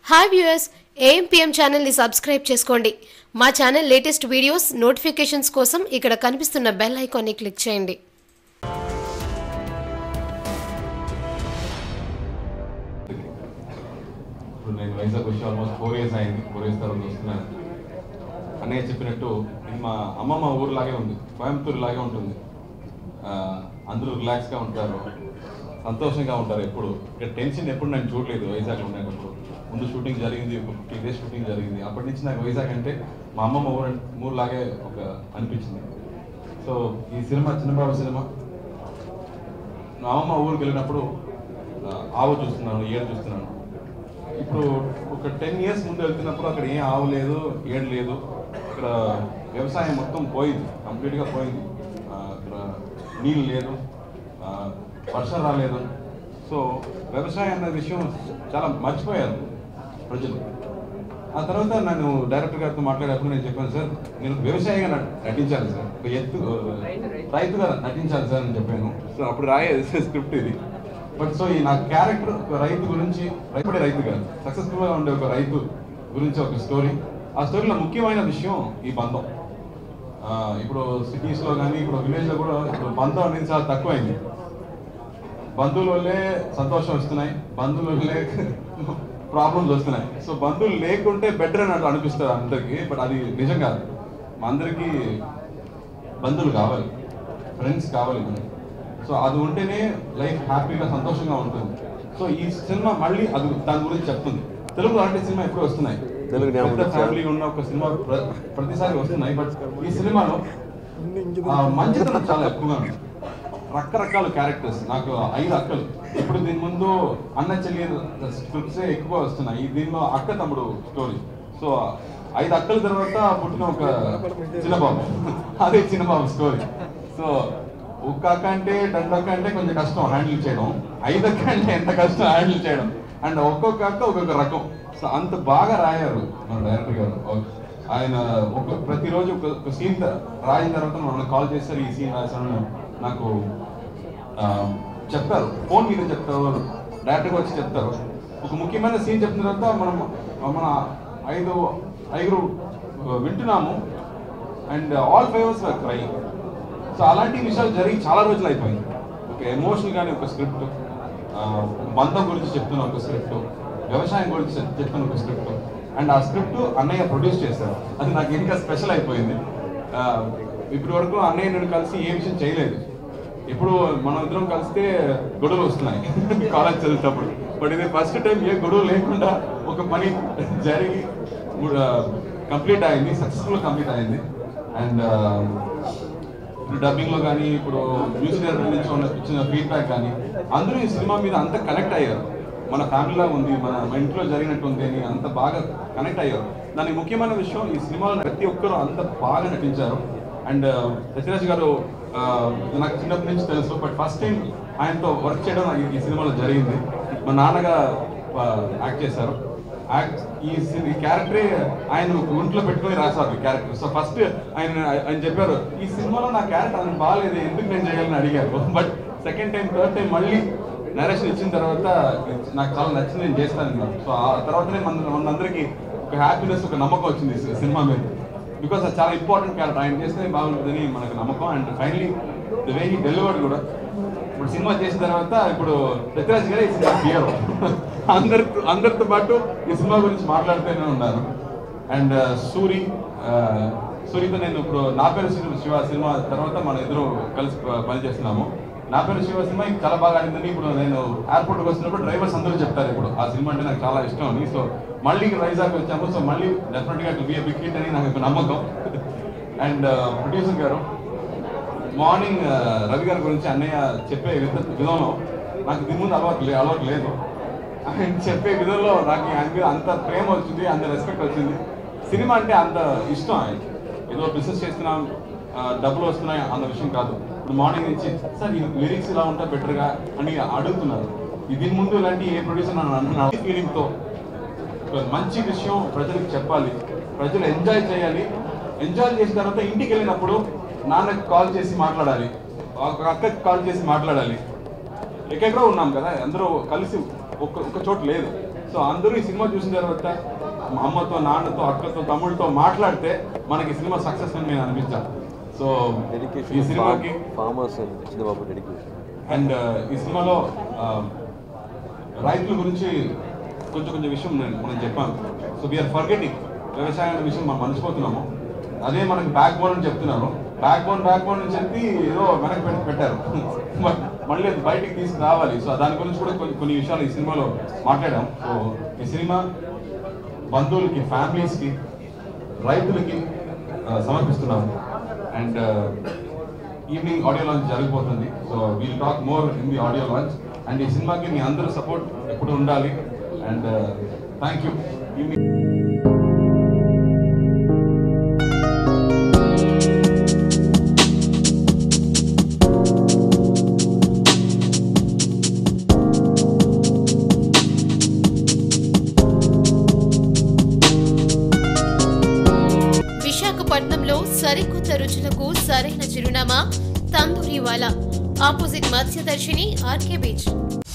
Hi viewers A M P M ఛానల్ని subscribe చేసుకోండి మా ఛానల్ లేటెస్ట్ వీడియోస్ నోటిఫికేషన్స్ కోసం ఇక్కడ కనిపిస్తున్న బెల్ ఐకాన్ని క్లిక్ చేయండి ఇప్పుడు నేను వైజాగ్ వచ్చి ఆల్మోస్ట్ ఫోర్ ఇయర్స్ అయింది ఫోర్ ఇయర్స్ తర్వాత వస్తున్నాను అన్నయ్య చెప్పినట్టు ఇది మా అమ్మమ్మ ఊరులాగే ఉంది కోయంబత్తూరు లాగే ఉంటుంది ఆ, అందరూ రిలాక్స్గా ఉంటారు సంతోషంగా ఉంటారు ఎప్పుడు ఇక్కడ టెన్షన్ ఎప్పుడు నేను చూడలేదు వైజాగ్ ఉండేటప్పుడు ముందు షూటింగ్ జరిగింది ఒక ఫిఫ్టీ డేస్ షూటింగ్ జరిగింది అప్పటి నుంచి నాకు వైజాగ్ అంటే మా అమ్మమ్మ ఊరు ఊరులాగే ఒక అనిపించింది సో ఈ సినిమా చిన్నబాబు సినిమా మా అమ్మమ్మ ఊరికి వెళ్ళినప్పుడు ఆ, ఆవు చూస్తున్నాను ఏడు చూస్తున్నాను ఇప్పుడు ఒక టెన్ ఇయర్స్ ముందు వెళ్తున్నప్పుడు అక్కడ ఏం ఆవు లేదు ఏడు లేదు ఇక్కడ వ్యవసాయం మొత్తం పోయింది కంప్లీట్గా పోయింది ఆ, అక్కడ నీళ్ళు లేదు ఆ, వర్షం రాలేదు సో వ్యవసాయం అన్న విషయం చాలా మర్చిపోయారు ప్రజలు ఆ తర్వాత నేను డైరెక్టర్ గారితో మాట్లాడేటప్పుడు నేను చెప్పాను సార్ నేను వ్యవసాయంగా నట- నటించాలి సార్ ఒక ఎత్తు రైతుగా నటించాలి సార్ అని చెప్పాను సో అప్పుడు రాయే స్క్రిప్ట్ ఇది బట్ సో ఈ నా క్యారెక్టర్ ఒక రైతు గురించి రైతుడే రైతు కాదు సక్సెస్ఫుల్ గా ఉండే ఒక రైతు గురించి ఒక స్టోరీ ఆ స్టోరీలో ముఖ్యమైన విషయం ఈ బంధం ఆ, ఇప్పుడు సిటీస్ లో కానీ ఇప్పుడు విలేజ్ లో కూడా ఇప్పుడు బంధం అనేది చాలా తక్కువైంది బంధువుల వల్లే సంతోషం వస్తున్నాయి బంధువుల వల్లే ప్రాబ్లమ్స్ వస్తున్నాయి సో బంధువులు లేకుంటే బెటర్ అని అనిపిస్తుంది అందరికి బట్ అది నిజం కాదు మా అందరికీ బంధువులు కావాలి ఫ్రెండ్స్ కావాలి మనకి సో అది ఉంటేనే లైఫ్ హ్యాపీగా సంతోషంగా ఉంటుంది సో ఈ సినిమా మళ్ళీ అది దాని గురించి చెప్తుంది తెలుగు అలాంటి సినిమా ఎప్పుడు వస్తున్నాయి తెలుగు జ్ఞాపకం పెద్ద వచ్చారు. ఫ్యామిలీ ఉన్న ఒక సినిమా ప్ర- ప్రతిసారి వస్తున్నాయి బట్ ఈ సినిమాలో ఆ, మంచితనం చాలా ఎక్కువగా ఉంది రకరకాల క్యారెక్టర్స్ నాకు ఐదు అక్కలు ఇప్పుడు దీని ముందు అన్న చెల్లి స్క్రిప్ట్సే ఎక్కువ వస్తున్నాయి ఈ దీనిలో అక్క తమ్ముడు స్టోరీ సో ఐదు అక్కల తర్వాత పుట్టిన ఒక చిన్నబాబు అదే చిన్నబాబు స్టోరీ సో ఒక్క అక్క అంటే రెండు అక్క అంటే కొంచెం కష్టం హ్యాండిల్ చేయడం ఐదు అక్క అంటే ఎంత కష్టం హ్యాండిల్ చేయడం అండ్ ఒక్కొక్క అక్క ఒక్కొక్క రకం సో అంత బాగా రాయారు మన డైరెక్టర్ గారు ఒక- ఆయన ఒక ప్రతిరోజు ఒక ఒక సీన్ రాయిన తర్వాత మనం కాల్ చేస్తారు ఈ సీన్ రాశాను నాకు ఆ, చెప్తారు ఫోన్ మీద చెప్తారు డైరెక్ట్గా వచ్చి చెప్తారు ఒక ముఖ్యమైన సీన్ చెప్పిన తర్వాత మనం మన ఐదు ఐదుగురు వింటున్నాము and all favours cry so అలాంటి విషయాలు జరిగి చాలా రోజులు అయిపోయింది ఒక ఎమోషనల్ గానే ఒక స్క్రిప్ట్ బంధం గురించి చెప్తున్న ఒక స్క్రిప్ట్ వ్యవసాయం గురించి చెప్- చెప్తున్న ఒక స్క్రిప్ట్ అండ్ ఆ స్క్రిప్ట్ అన్నయ్య ప్రొడ్యూస్ చేశారు అది నాకు ఇంకా స్పెషల్ అయిపోయింది ఆ, ఇప్పటి వరకు అన్నయ్య నేను కలిసి ఏ విషయం చేయలేదు ఇప్పుడు మనం ఇద్దరం కలిస్తే గొడవలు వస్తున్నాయి కాలేజ్ చదివేటప్పుడు బట్ ఇది ఫస్ట్ టైం ఏ గొడవ లేకుండా ఒక పని జరిగి కంప్లీట్ అయింది సక్సెస్ఫుల్ కంప్లీట్ అయింది అండ్ ఇప్పుడు డబ్బింగ్ లో కానీ ఇప్పుడు మ్యూజిక్ డైరెక్టర్ నుంచి ఉన్న ఇచ్చిన ఫీడ్బ్యాక్ కానీ అందరూ ఈ సినిమా మీద అంత కనెక్ట్ అయ్యారు మన ఫ్యామిలీలో ఉంది మన మన ఇంట్లో జరిగినట్టు ఉంది అని అంత బాగా కనెక్ట్ అయ్యారు దానికి ముఖ్యమైన విషయం ఈ సినిమాలో ప్రతి ఒక్కరు అంత బాగా నటించారు అండ్ సత్యరాజ్ గారు ఆ, నాకు చిన్నప్పటి నుంచి తెలుసు బట్ ఫస్ట్ టైం ఆయనతో వర్క్ చేయడం ఈ- ఈ సినిమాలో జరిగింది మా నాన్నగా యాక్ట్ చేశారు యాక్ట్ ఈ సి- ఈ క్యారెక్టరే ఆయన ఒంట్లో పెట్టుకొని రాశారు ఈ క్యారెక్టర్ సో ఫస్ట్ ఆయన ఆయన చెప్పారు ఈ సినిమాలో నా క్యారెక్టర్ ఆయన బాగాలేదు ఎందుకు నేను చేయాలని అడిగారు but second time third time మళ్ళీ నరేషన్ ఇచ్చిన తర్వాత నాకు చాలా నచ్చింది నేను చేస్తాను అన్నారు. సో ఆ తర్వాతనే మన మనందరికీ ఒక హ్యాపీనెస్ ఒక నమ్మకం వచ్చింది ఈ సినిమా మీద బికాస్ అది చాలా ఇంపార్టెంట్ క్యారెక్టర్ ఆయన చేస్తే బాగుంటుందని మనకు నమ్మకం and finally the way he delivered కూడా ఇప్పుడు సినిమా చేసిన తర్వాత ఇప్పుడు పృథ్వీరాజ్ గారు ఈ సినిమా హీరో అందరితో అందరితో పాటు ఈ సినిమా గురించి మాట్లాడుతూనే ఉన్నారు అండ్ సూరి ఆ, సూరితో నేను ఇప్పుడు నా పేరు శివ- శివ సినిమా తర్వాత మన ఇద్దరు కలిసి ప- పనిచేస్తున్నాము నా పేరు శివ సినిమా ఇంకా చాలా బాగా ఆడిందని ఇప్పుడు నేను ఎయిర్పోర్ట్కి వచ్చినప్పుడు డ్రైవర్స్ అందరూ చెప్తారు ఇప్పుడు ఆ సినిమా అంటే నాకు చాలా ఇష్టం అని సో మళ్ళీ వైజాగ్ వచ్చాము సో మళ్ళీ డెఫినెట్గా ఇట్ బి బిగ్ హిట్ అని నాకు ఒక నమ్మకం అండ్ ప్రొడ్యూసర్ గారు మార్నింగ్ ఆ, రవి గారి గురించి అన్నయ్య చెప్పే విధ విధంలో నాకు దీని ముందు అలవాటు లే అలవాటు లేదు ఆయన చెప్పే విధంలో నాకు ఆయన మీద అంత ప్రేమ వచ్చింది అంత రెస్పెక్ట్ వచ్చింది సినిమా అంటే అంత ఇష్టం ఆయన ఏదో బిజినెస్ చేస్తున్నాం ఆ, డబ్బులు వస్తున్నాయి అన్న విషయం కాదు ఇప్పుడు మార్నింగ్ నుంచి సార్ ఈ లిరిక్స్ ఇలా ఉంటా బెటర్గా అని అడుగుతున్నారు ఈ దీని ముందు ఇలాంటి ఏ ప్రొడ్యూసర్ నన్ను అన్న ఫీలింగ్తో ఒక మంచి విషయం ప్రజలకు చెప్పాలి ప్రజలు ఎంజాయ్ చేయాలి ఎంజాయ్ చేసిన తర్వాత ఇంటికి వెళ్ళినప్పుడు నాన్నకి కాల్ చేసి మాట్లాడాలి ఒక అక్కకి కాల్ చేసి మాట్లాడాలి ఎక్కడెక్కడో ఉన్నాం కదా అందరూ కలిసి ఒక ఒక చోట లేదు సో అందరూ ఈ సినిమా చూసిన తర్వాత మా అమ్మతో నాన్నతో అక్కతో తమ్ముడితో మాట్లాడితే మనకి ఈ సినిమా సక్సెస్ అని నేను అనిపించాను సో ఈ డెడికేషన్ సినిమాకి farmers and Chinnababu dedication and ఈ సినిమాలో ఆ, రైతుల గురించి కొంచెం కొంచెం విషయం నేను మనం చెప్పాను సో వీఆర్ ఫర్గెటింగ్ వ్యవసాయం అనే విషయం మనం మర్చిపోతున్నాము అదే మనకి బ్యాక్ బోన్ అని చెప్తున్నారు బ్యాక్ బోన్ బ్యాక్ బోన్ అని చెప్పి ఏదో వెనక్కి పెట్టి పెట్టారు మ- మళ్ళీ అది బయటికి తీసుకురావాలి సో దాని గురించి కూడా కొన్ని కొన్ని విషయాలు ఈ సినిమాలో మాట్లాడాం సో ఈ సినిమా బంధువులకి ఫ్యామిలీస్కి రైతులకి ఆ, సమర్పిస్తున్నాము అండ్ ఈవినింగ్ ఆడియో లాంచ్ జరిగిపోతుంది so we'll talk more in the audio launch and ఈ సినిమాకి మీ అందరూ సపోర్ట్ ఎప్పుడు ఉండాలి అండ్ థ్యాంక్ యూ ఈవినింగ్ విశాఖపట్నంలో సరికొత్త రుచులకు సరైన చిరునామా Tandoori Wala opposite Matsyadarshini R K beach